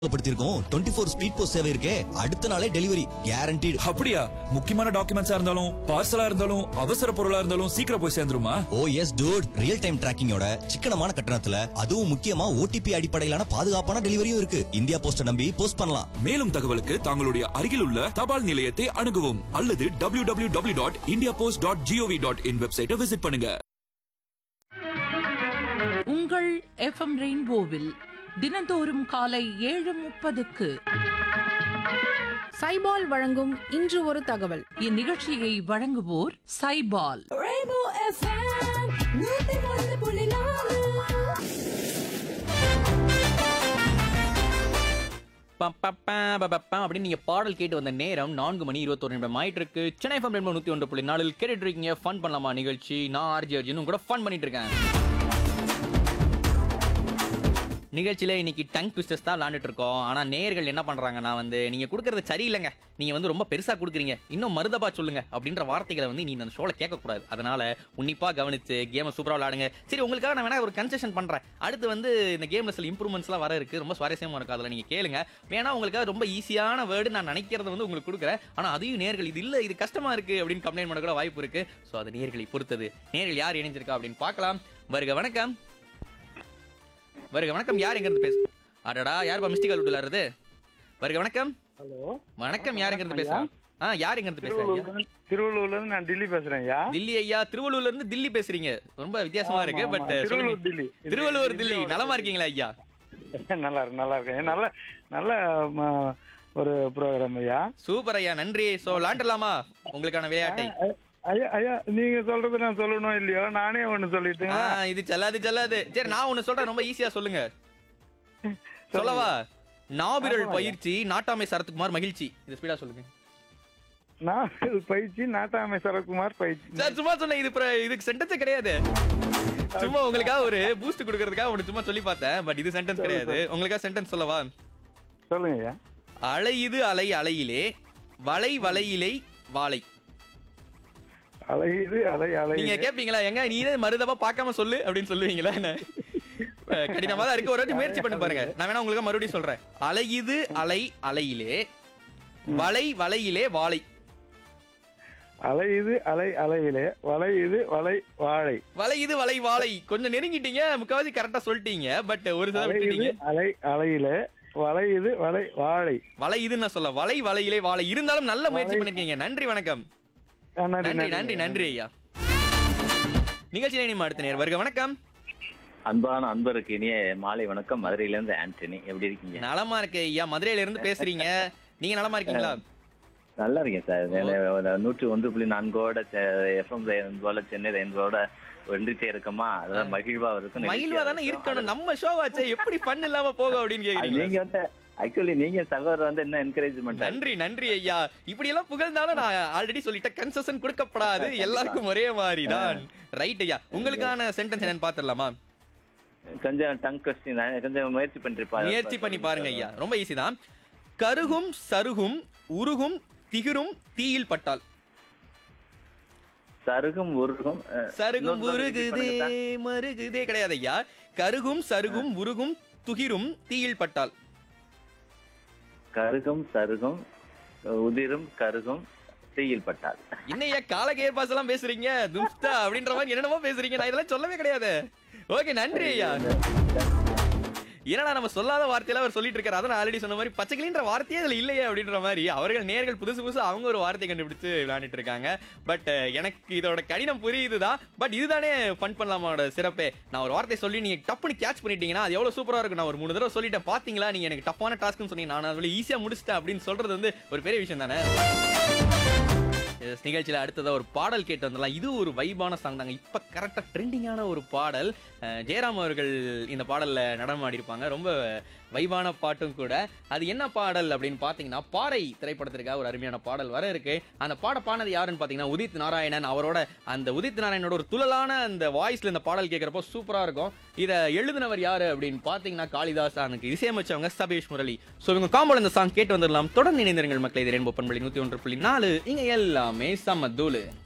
படுத்திருக்கோம் twenty four speed post சேவை இருக்கே அடுத்த நாளே டெலிவரி கேரண்டீடு அப்படியா முக்கியமான டாக்குமெண்ட்ஸா இருந்தாலும் பார்சலா இருந்தாலும் அவசர பொருளா இருந்தாலும் சீக்கிரம் போய் சேர்ந்துருமா ஓ எஸ் டூட் ரியல் டைம் டிராக்கிங்கோட சிக்கனமான கட்டணத்துல அதுவும் முக்கியமா ஓடிபி அடிப்படையிலான பாதுகாப்பான டெலிவரியும் இருக்கு இந்தியா போஸ்ட நம்பி போஸ்ட் பண்ணலாம் மேலும் தகவலுக்கு தங்களுடைய அருகில் உள்ள தபால் நிலையத்தை அணுகவும் அல்லது W W W dot India post dot gov dot in வெப்சைட்டை விசிட் பண்ணுங்க உங்கள் எஃப்எம் ரெயின்போவில் தினந்தோறும் காலை ஏழு முப்பதுக்கு சைபால் வழங்கும் இன்று ஒரு தகவல் இந்நிகழ்ச்சியை வழங்குவோர் சைபால் Rainbow FM, நூத்தி ஒன்று புள்ளி நாலு பம் பம் பம் பம் பம் பம் அப்படின்னு நீங்க பாடல் கேட்டு வந்த நேரம் நான்கு மணி இருபத்தொரு நிமிடம் ஆயிட்டு இருக்கு சென்னை ஃபம் ரெண்டு நூத்தி ஒன்று புள்ளி நாலில் கேட்டுட்டு இருக்கீங்க ஃபன் பண்ணலாமா நிகழ்ச்சி நான் ஆர்ஜி அர்ஜுனும் கூட ஃபன் பண்ணிட்டு இருக்கேன் நிகழ்ச்சியில இன்னைக்கு டங் ட்விஸ்டர்ஸ் தான் விளாண்டுட்டு இருக்கோம் ஆனா நேர்கள் என்ன பண்றாங்கன்னா வந்து நீங்க கொடுக்கறது சரியில்லைங்க நீங்க வந்து ரொம்ப பெருசா கொடுக்குறீங்க இன்னும் மருதபா சொல்லுங்க அப்படின்ற வார்த்தைகளை வந்து நீ அந்த ஷோல கேட்கக்கூடாது அதனால உன்னிப்பா கவனிச்சு கேமை சூப்பரா விளாடுங்க சரி உங்களுக்காக நான் வேணா ஒரு கன்செஷன் பண்றேன் அடுத்து வந்து இந்த கேம்ல சில இம்ப்ரூவ்மெண்ட்ஸ்லாம் வர இருக்கு ரொம்ப சுவாரஸ்யமா இருக்கும் அதில் நீங்க கேளுங்க வேணா உங்களுக்காக ரொம்ப ஈஸியான வேர்டு நான் நினைக்கிறத வந்து உங்களுக்கு கொடுக்குறேன் ஆனா அதையும் நேர்கள் இது இல்ல இது கஷ்டமா இருக்கு அப்படின்னு கம்ப்ளைண்ட் பண்ண கூட வாய்ப்பு இருக்கு ஸோ அது நேர்களை பொறுத்தது நேர்கள் யார் இணைஞ்சிருக்கா அப்படின்னு பார்க்கலாம் வருக வணக்கம் வருக வணக்கம் யார் எங்க இருந்து பேசு அடடா யார் மிஸ்டிக் கால் விட்டுலாருது வருக வணக்கம் ஹலோ வணக்கம் யார் எங்க இருந்து பேசுறா ஆ யார் எங்க இருந்து பேசுறீங்க திருவள்ளூர்ல திருவள்ளூர்ல இருந்து நான் டில்லி பேசுறேன் ஐயா தில்லி ஐயா திருவள்ளூர்ல இருந்து தில்லி பேசுறீங்க ரொம்ப வித்தியாசமா இருக்கு ஆமா, பட் ஆமா. திருவள்ளூர் தில்லி இது- திருவள்ளூர் இது தில்லி இந்தியாவோட நலமா இருக்கீங்களா ஐயா நல்லா இருக்கு நல்லா இருக்கேன் நல்ல நல்ல ம, ஒரு ப்ரோக்ராம் ஐயா சூப்பர் ஐயா நன்றி சோ விளாண்டலாமா உங்களுக்கான விளையாட்டை ஐ- ஐயா ஐயா நீங்க சொல்றது நான் சொல்லணும் இல்லையோ நானே ஒண்ணு சொல்லிட்டுங்களா ஆ, இது செல்லாது செல்லாது சரி நான் ஒண்ணு சொல்றேன் ரொம்ப ஈஸியா சொல்லுங்க சொல்லவா நாபிரல் ஆமாம் ஐயா. பயிற்சி நாட்டாமை சரத்குமார் மகிழ்ச்சி இது ஸ்பீடா சொல்லுங்க நான் பயிற்சி நாட்டாமை சரத்குமார் பயிற்சி சார் சும்மா சொன்னேன் இது பிர- இதுக்கு சென்டென்ஸே கிடையாது சும்மா உங்களுக்காக ஒரு பூஸ்ட் கொடுக்கறதுக்காக ஒன்று சும்மா சொல்லி பார்த்தேன் பட் இது சென்டென்ஸ் கிடையாது உங்களுக்காக சென்டென்ஸ் சொல்லவா சொல்லுங்க ஐயா அலையுது அலை அலையிலே வலை வலையிலே வாழை அலையுது அலை நீங்க அலை கேப்பீங்களா எங்க நீ மருதமா பார்க்காம சொல்லு அப்படின்னு சொல்லுவீங்களா என்ன அஹ் கடினமா தான் இருக்கு ஒரு வாட்டி முயற்சி பண்ணி பாருங்க நான் வேணா உங்களுக்கு மறுபடியும் சொல்றேன் அலையுது அலை அலையிலே வலை வலையிலே வாழை அலையுது அலை அலையிலே வளையுது வலை வாழை வலையுது வலை வாழை கொஞ்சம் நெருங்கிட்டீங்க முக்காவாசி கரெக்டா சொல்லிட்டீங்க பட் ஒரு சில அலையுது விட்டுட்டீங்க அலை அலையிலே வளையுது வலை வாழை வலை இதுன்னு நான் சொல்ல வலை வலையிலே வாழை இருந்தாலும் நல்ல முயற்சி பண்ணிருக்கீங்க நன்றி வணக்கம் ஆ, நன்றி நன்றி நன்றி நன்றி ஐயா நிகழ்ச்சியில இனிமே அடுத்த நேர் வருக வணக்கம் அன்பான அன்பருக்கு இனிய மாலை வணக்கம் மதுரையில இருந்து ஆண்டனி எப்படி இருக்கீங்க நலமா இருக்கு ஐயா மதுரையில இருந்து பேசுறீங்க நீங்க நலமா இருக்கீங்களா நல்லா இருக்கேன் சார் வேலை- நூற்றி ஒன்று புள்ளி நான்கோட எஃப்எம் போல சென்னை ரெயின்போட ஒன்றிட்டே இருக்கமா அதான் மகிழ்வா இருக்கும் மகிழ்வா தானே இருக்கணும் நம்ம ஷோ ஆச்சே எப்படி ஃபன் இல்லாம போகும் அப்படின்னு அது கேக்குறீங்க நீங்க வந்து ஆக்சுவலி நீங்க சகோதரர் வந்து என்ன என்கரேஜ்மெண்ட் நன்றி நன்றி ஐயா இப்படி எல்லாம் புகழ்ந்தாலும் நான் ஆல்ரெடி சொல்லிட்டேன் கன்செஷன் கொடுக்கப்படாது எல்லாருக்கும் ஒரே மாதிரி தான் ரைட் ஐயா உங்களுக்கான சென்டென்ஸ் என்னன்னு பாத்துடலாமா கொஞ்சம் டங் கொஸ்டின் கொஞ்சம் முயற்சி பண்ணிருப்பா முயற்சி பண்ணி பாருங்க ஐயா ரொம்ப ஈஸி தான் கருகும் சருகும் உருகும் திகிரும் தீயில் பட்டால் சருகும் உருகும் அஹ், சருகும் இன்னொரு தடவை repeat உருகுதே பண்ணுங்க சார். மருகுதே கிடையாது ஐயா கருகும் சருகும் உருகும் துகிரும் தீயில் பட்டால் கருகும் சருகும் உதிரும் கருகும் தீயில் பட்டால் என்னையா காலகேர் பாஸ் எல்லாம் பேசுறீங்க தும்ஸ்தா அப்படின்ற மாதிரி என்னென்னமோ பேசுறீங்க நான் இதெல்லாம் சொல்லவே கிடையாது ஓகே நன்றி ஐயா என்னடா நம்ம சொல்லாத வார்த்தையில அவர் சொல்லிட்டு இருக்காரு அதான் ஆல்ரெடி சொன்ன மாதிரி பச்சைக்கிளின்ற வார்த்தையே அதுல இல்லையே அப்படின்ற மாதிரி அவர்கள் நேர்கள் புதுசு புதுசு அவங்க ஒரு வார்த்தை கண்டுபிடிச்சு விளையாண்டுட்டு இருக்காங்க பட் எனக்கு இதோட கடினம் புரியுதுதான் பட் இதுதானே ஃபன் பண்ணலாமாவோட சிறப்பே நான் ஒரு வார்த்தை சொல்லி நீங்க டப்புனு கேட்ச் பண்ணிட்டீங்கன்னா அது எவ்வளவு சூப்பரா இருக்கும் நான் ஒரு மூணு தடவை சொல்லிட்டேன் பாத்தீங்களா நீங்க எனக்கு டஃப்பான டாஸ்க்னு சொன்னீங்க நான் அதுல ஈஸியா முடிச்சிட்டேன் அப்படின்னு சொல்றது வந்து ஒரு பெரிய விஷயம் தானே Yes, நிகழ்ச்சியில அடுத்ததா ஒரு பாடல் கேட்டு வந்துடலாம் இது ஒரு வைபான சாங் தாங்க இப்ப கரெக்டா ட்ரெண்டிங்கான ஒரு பாடல் அஹ், ஜெயராம் அவர்கள் இந்த பாடல்ல நடனமாடி இருப்பாங்க ரொம்ப வைபான பாட்டும் கூட அது என்ன பாடல் அப்படின்னு பாத்தீங்கன்னா பாறை திரைப்படத்திற்காக ஒரு அருமையான பாடல் வர இருக்கு அந்த பாட பாடினது யாருன்னு பாத்தீங்கன்னா உதித் நாராயணன் அவரோட அந்த உதித் நாராயணனோட ஒரு துளலான அந்த வாய்ஸ்ல இந்த பாடல் கேட்கறப்போ சூப்பரா இருக்கும் இதை எழுதினவர் யாரு அப்படின்னு பாத்தீங்கன்னா காளிதாஸ் எனக்கு இசையமைச்சவங்க சபேஷ் முரளி ஸோ இவங்க காம்போல இந்த சாங் கேட்டு வந்துடலாம் தொடர்ந்து இணைந்திருங்கள் மக்களை இது ரென்போ பண்பளி நூத்தி ஒன்று புள்ளி நாலு இங்க எல்லாமே சம தூளு